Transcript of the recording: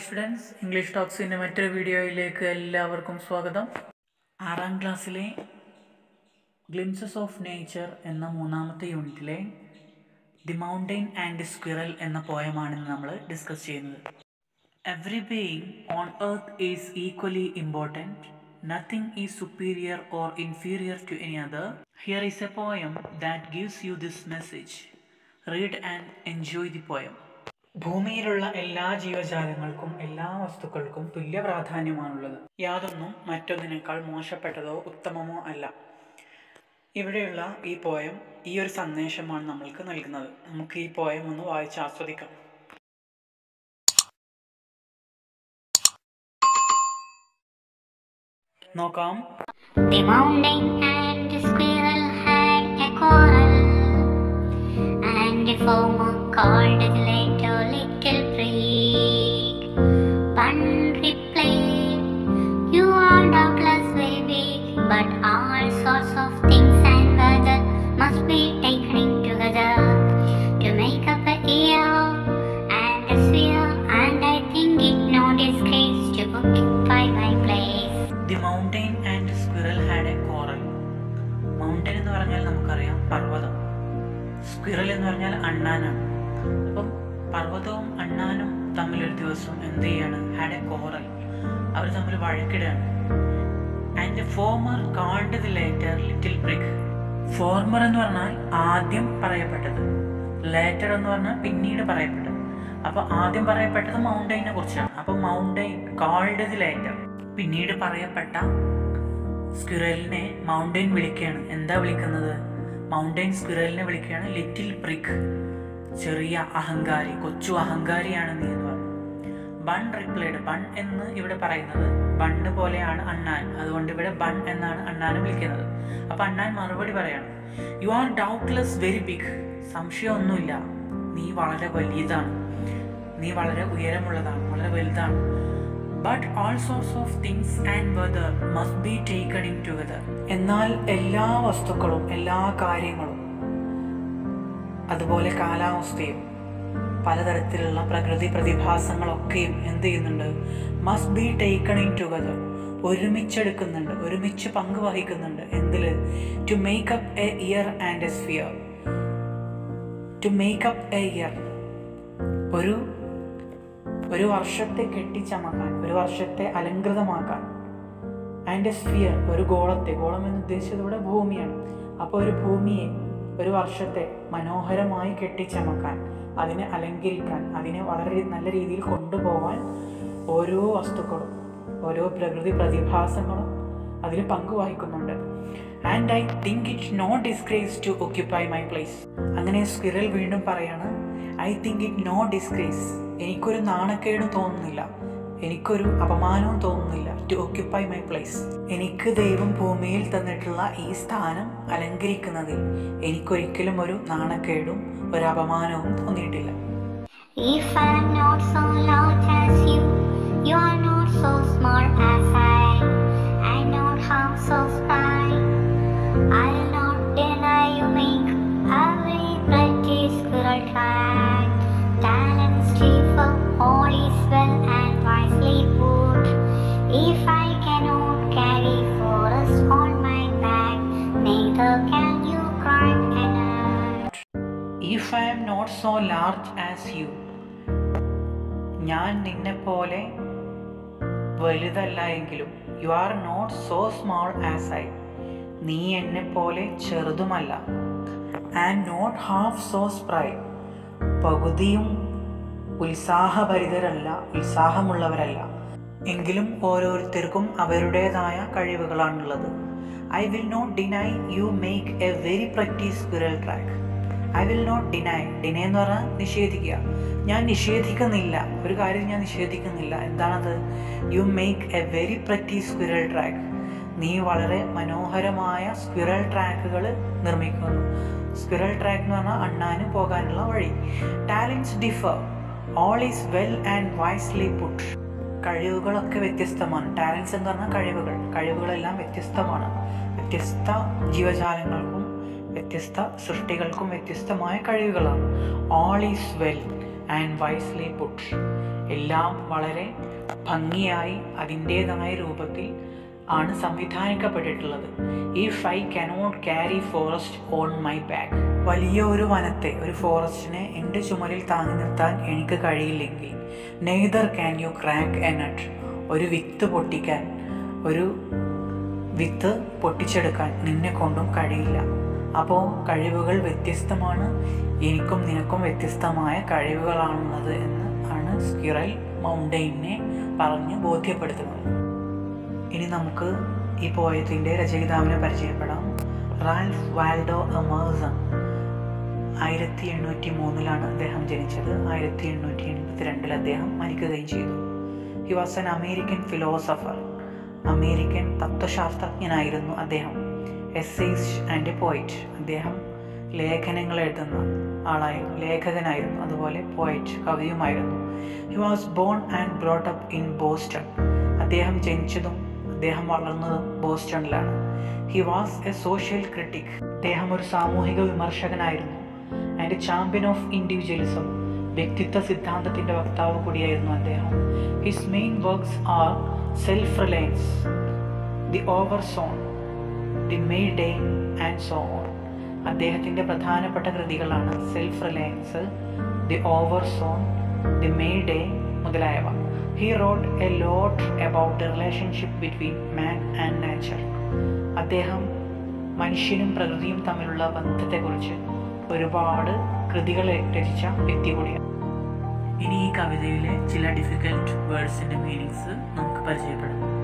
Students English ടോക്സിൻ്റെ മറ്റൊരു വീഡിയോയിലേക്ക് എല്ലാവർക്കും സ്വാഗതം ആറാം ക്ലാസ്സിലെ ഗ്ലിംസസ് ഓഫ് നേച്ചർ എന്ന മൂന്നാമത്തെ യൂണിറ്റിലെ ദി മൗണ്ടെയിൻ ആൻഡ് സ്ക്വിറൽ എന്ന പോയമാണ് നമ്മൾ ഡിസ്കസ് ചെയ്യുന്നത് every being on earth is equally important nothing is superior or inferior to any other here is a poem that gives you this message read and enjoy the poem ഭൂമിയിലുള്ള എല്ലാ ജീവജാലങ്ങൾക്കും എല്ലാ വസ്തുക്കൾക്കും തുല്യ പ്രാധാന്യമാണുള്ളത് യാതൊന്നും മറ്റൊന്നിനേക്കാൾ മോശപ്പെട്ടതോ ഉത്തമമോ അല്ല ഇവിടെയുള്ള ഈ പോയം ഈ ഒരു സന്ദേശമാണ് നമ്മൾക്ക് നൽകുന്നത് നമുക്ക് ഈ പോയം ഒന്ന് വായിച്ച് ആസ്വദിക്കാം നോക്കാം The mountain and the squirrel had a quarrel, and the farmer called the later little prig. One replied, You are doubtless very big, but all sorts of things and weather must be taken in together to make up a year and a sphere, and I think it no disgrace to occupy my place. The mountain and squirrel had a quarrel mountain എന്ന് പറഞ്ഞാൽ നമുക്കറിയാം പർവ്വതം squirrel എന്ന് പറഞ്ഞാൽ അണ്ണാനാണ് അപ്പം പർവ്വതവും അണ്ണാനും തമ്മിലൊരു ദിവസം എന്ത് ചെയ്യാണ് ഹാഡ് എ കോറൽ അവർ തമ്മിൽ വഴക്കിടുകയാണ് and former called the latter little prig former എന്ന് പറഞ്ഞാൽ ആദ്യം പറയപ്പെട്ടത് ലേറ്റർ എന്ന് പറഞ്ഞാൽ പിന്നീട് പറയപ്പെട്ടത് അപ്പൊ ആദ്യം പറയപ്പെട്ടത് മൗണ്ടെയിനെ കുറിച്ചാണ് അപ്പൊ മൗണ്ടെയിൻ കാൾഡ് ദി ലേറ്റർ പിന്നീട് പറയപ്പെട്ട സ്ക്വിറലിനെ മൗണ്ടെയിൻ വിളിക്കുകയാണ് എന്താ വിളിക്കുന്നത് മൗണ്ടെയിൻ സ്ക്വിറലിനെ വിളിക്കുകയാണ് ലിറ്റിൽ ബ്രിക്ക് ചെറിയ അഹങ്കാരി കൊച്ചു അഹങ്കാരിയാണ് നീ എന്ന് പറഞ്ഞു ബൺ റിപ്ലൈഡ് ബൺ എന്ന് ഇവിടെ പറയുന്നത് ബണ്ണ് പോലെയാണ് അണ്ണാൻ അതുകൊണ്ട് ഇവിടെ ബൺ എന്നാണ് അണ്ണാനെ വിളിക്കുന്നത് അപ്പൊ അണ്ണാൻ മറുപടി പറയാണ് you are doubtless very big സംശയമൊന്നുമില്ല നീ വളരെ വലിയതാണ് നീ വളരെ ഉയരമുള്ളതാണ് വളരെ വലുതാണ് but all sorts of things and weather must be taken in together എന്നാൽ എല്ലാ വസ്തുക്കളും എല്ലാ കാര്യങ്ങളും അതുപോലെ കാലാവസ്ഥയും പലതരത്തിലുള്ള പ്രകൃതി പ്രതിഭാസങ്ങളൊക്കെയും എന്ത് ചെയ്യുന്നുണ്ട് must be taken in together ഒരുമിച്ചെടുക്കുന്നുണ്ട് ഒരുമിച്ച് പങ്കുവഹിക്കുന്നുണ്ട് എന്തില് to make up a year and a sphere to make up a year ഒരു ഒരു വർഷത്തെ കെട്ടിച്ചമക്കാൻ ഒരു വർഷത്തെ അലങ്കൃതമാക്കാൻ ആൻഡ് എ സ്ഫിയർ ഒരു ഗോളത്തെ ഗോളം എന്ന് ഉദ്ദേശിച്ചത് ഇവിടെ ഭൂമിയാണ് അപ്പോൾ ഒരു ഭൂമിയെ ഒരു വർഷത്തെ മനോഹരമായി കെട്ടിച്ചമക്കാൻ അതിനെ അലങ്കരിക്കാൻ അതിനെ വളരെ നല്ല രീതിയിൽ കൊണ്ടുപോകാൻ ഓരോ വസ്തുക്കളും ഓരോ പ്രകൃതി പ്രതിഭാസങ്ങളും അതിൽ പങ്കുവഹിക്കുന്നുണ്ട് and I think it no disgrace to occupy my place അങ്ങനെ സ്ക്വിറൽ വീണ്ടും പറയാണ് I think it no disgrace എനിക്കൊരു നാണക്കേടും തോന്നുന്നില്ല എനിക്കൊരു അപമാനവും തോന്നുന്നില്ല ടു ഒക്യുപ്പൈ മൈ പ്ലേസ് എനിക്ക് ദൈവം ഭൂമിയിൽ തന്നിട്ടുള്ള ഈ സ്ഥാനം അലങ്കരിക്കുന്നതിൽ എനിക്കൊരിക്കലും ഒരു നാണക്കേടും ഒരു അപമാനവും തോന്നിയിട്ടില്ല If I'm not so large as you, you are not so small as I, and not half so spry. I'll not deny you make every pretty squirrel track. Talents cheaper, all is well and wisely put. If I cannot carry forest on my back, neither can you climb an earth. If I am not so large as you ഞാൻ നിന്നെ പോലെ വലുതല്ല എങ്കിലും you are not so small as I നീ എന്നെ പോലെ ചെറുതുമല്ല and not half so spry പകുതിയും ഉത്സാഹഭരിതരല്ല ഉത്സാഹമുള്ളവരല്ല എങ്കിലും ഓരോരുത്തർക്കും അവരുടേതായ കഴിവുകളാണുള്ളത് I will not deny you make a very pretty squirrel track I will not deny deny എന്ന് പറഞ്ഞാൽ നിഷേധിക്കുക ഞാൻ നിഷേധിക്കുന്നില്ല ഒരു കാര്യം ഞാൻ നിഷേധിക്കുന്നില്ല എന്താണത് you make a very pretty squirrel track നീ വളരെ മനോഹരമായ സ്ക്വിറൽ ട്രാക്കുകൾ നിർമ്മിക്കുന്നു സ്ക്വിറൽ ട്രാക്ക് എന്ന് പറഞ്ഞാൽ അണ്ണാന് പോകാനുള്ള വഴി talents differ all is well and wisely put കഴിവുകളൊക്കെ വ്യത്യസ്തമാണ് ടാലൻസ് എന്ന് പറഞ്ഞാൽ കഴിവുകൾ കഴിവുകളെല്ലാം വ്യത്യസ്തമാണ് വ്യത്യസ്ത ജീവജാലങ്ങൾക്കും വ്യത്യസ്ത സൃഷ്ടികൾക്കും വ്യത്യസ്തമായ കഴിവുകളാണ് all is well and wisely put എല്ലാം വളരെ ഭംഗിയായി അതിൻ്റേതായ രൂപത്തിൽ ആണ് സംവിധാനിക്കപ്പെട്ടിട്ടുള്ളത് if I cannot carry forest on my back വലിയ ഒരു വനത്തെ ഒരു ഫോറസ്റ്റിനെ എൻ്റെ ചുമലിൽ താങ്ങി നിർത്താൻ എനിക്ക് കഴിയില്ലെങ്കിൽ neither can you crack a nut ഒരു വിത്ത് പൊട്ടിക്കാൻ ഒരു വിത്ത് പൊട്ടിച്ചെടുക്കാൻ നിന്നെ കൊണ്ടും കഴിയില്ല അപ്പോൾ കഴിവുകൾ വ്യത്യസ്തമാണ് എനിക്കും നിനക്കും വ്യത്യസ്തമായ കഴിവുകളാണുള്ളത് എന്ന് ആണ് സ്കിറൽ മൗണ്ടെയിനെ പറഞ്ഞ് ബോധ്യപ്പെടുത്തുന്നത് ഇനി നമുക്ക് ഈ പോയത്തിൻ്റെ രചയിതാവിനെ പരിചയപ്പെടാം റാൽഫ് വാൽഡോ എമേഴ്സൺ ആയിരത്തി എണ്ണൂറ്റി മൂന്നിലാണ് അദ്ദേഹം ജനിച്ചത് ആയിരത്തി എണ്ണൂറ്റി എൺപത്തി രണ്ടിൽ അദ്ദേഹം മരിക്കുകയും ചെയ്തു he was an American philosopher American തത്വശാസ്ത്രജ്ഞനായിരുന്നു അദ്ദേഹം എസ്സേസ് ആൻഡ് പോയിറ്റ് അദ്ദേഹം ലേഖനങ്ങൾ എഴുതുന്ന ആളായിരുന്നു ലേഖകനായിരുന്നു അതുപോലെ പോയിറ്റ് കവിയുമായിരുന്നു he was born and brought up in Boston അദ്ദേഹം ജനിച്ചതും അദ്ദേഹം വളർന്നതും ബോസ്റ്റണിലാണ് he was a social critic അദ്ദേഹം ഒരു സാമൂഹിക വിമർശകനായിരുന്നു ആൻഡ് ചാമ്പ്യൻ ഓഫ് ഇൻഡിവിജ്വലിസം വ്യക്തിത്വ സിദ്ധാന്തത്തിൻ്റെ വക്താവ് കൂടിയായിരുന്നു അദ്ദേഹം his main works are self reliance the over soul the May Day and so on അദ്ദേഹത്തിൻ്റെ പ്രധാനപ്പെട്ട കൃതികളാണ് self reliance the over soul the May Day മുതലായവ he wrote a lot about the relationship between man and nature അദ്ദേഹം മനുഷ്യനും പ്രകൃതിയും തമ്മിലുള്ള ബന്ധത്തെക്കുറിച്ച് ഒരുപാട് കൃതികൾ രചിച്ച വ്യക്തി കൂടിയാണ് ഇനി ഈ കവിതയിലെ ചില ഡിഫിക്കൽട്ട് വേർഡ്സിൻ്റെ മീനിങ്സ് നമുക്ക് പരിചയപ്പെടാം